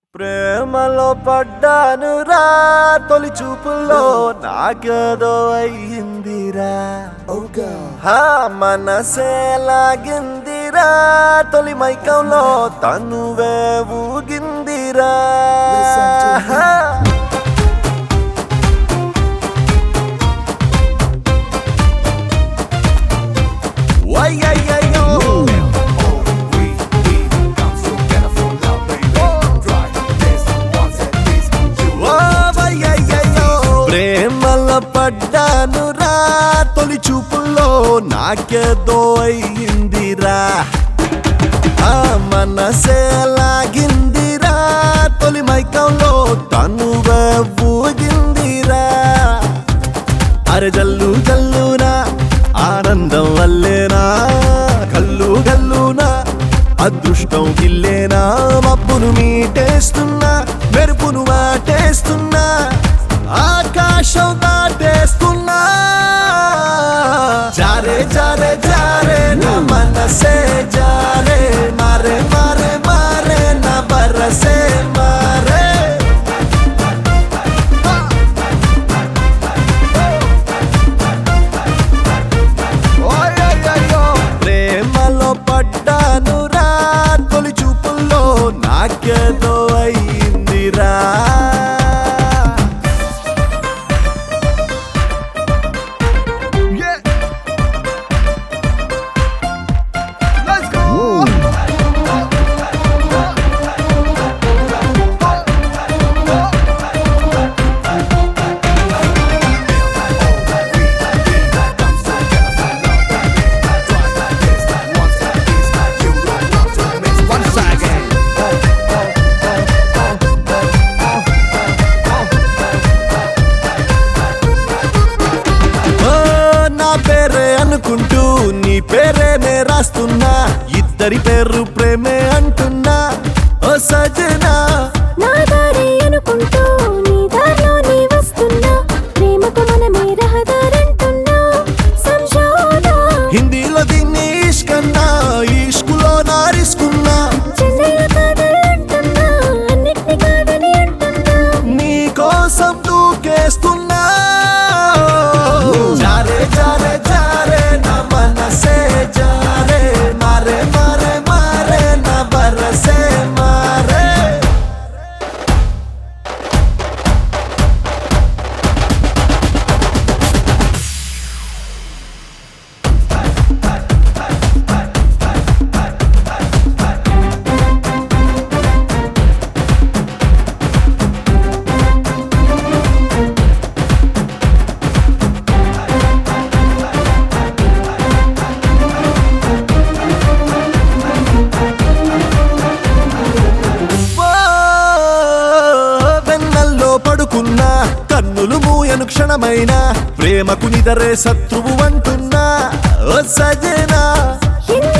ప్రేమలో పడ్డాను రా తొలి చూపుల్లో నాకేదో అయ్యిందిరా హా మనసే లాగిందిరా తొలి మైకంలో తనువే ఊగిందిరా హా. వయ్యయ్యయ్యో. ఓ వయ్యయ్యయ్యో. ప్రేమలో పడ్డాను రా తొలి చూపుల్లో నాకేదో అయ్యిందిరా ఆ మనసే లాగిందిరా తొలి మైకంలో తనువే ఊగిందిరా అరే జల్లు జల్లునా ఆనందం వల్లేనా కల్లు గల్లునా అదృష్టం గిల్లేనా మబ్బును మీటేస్తున్నా మెరుపును వాటేస్తున్నా ఆకాశం దాటేస్తున్నా జారే జారే జారే నా మనసే జారే మారే మారే మారే నా బరసే మారే ఓయయ్యయ్యో. ప్రేమలో పడ్డాను రా తొలి చూపుల్లో నాకేదో అయ్యిందిరా ఓ, నా పేరే అనుకుంటూ నీ పేరేనే రాస్తున్నా ఇద్దరి పేరు ప్రేమే అంటున్నా ఓ సజనా నా దారి అనుకుంటూ నీ దారిలో నీ వస్తున్నా ప్రేమకు మనమే రహదారంటున్నా సంశోధన హిందీలో దీన్ని ఇష్కన్నా ఇష్కులో నారిస్కున్నా చెన్నైలో కాదలంటున్నా అన్నిటిని కాదని అంటున్నా నీ కోసం దూకేస్తున్నా జారే జారే జారే నా మనసే జారే మారే మారే మారే నా బరసే మారే ఓ, వెన్నల్లో పడుకున్నా కన్నులు మూయను క్షణమైన ప్రేమకు నిదరే శత్రువు అంటున్నా ఓ సజనా ఎన్ని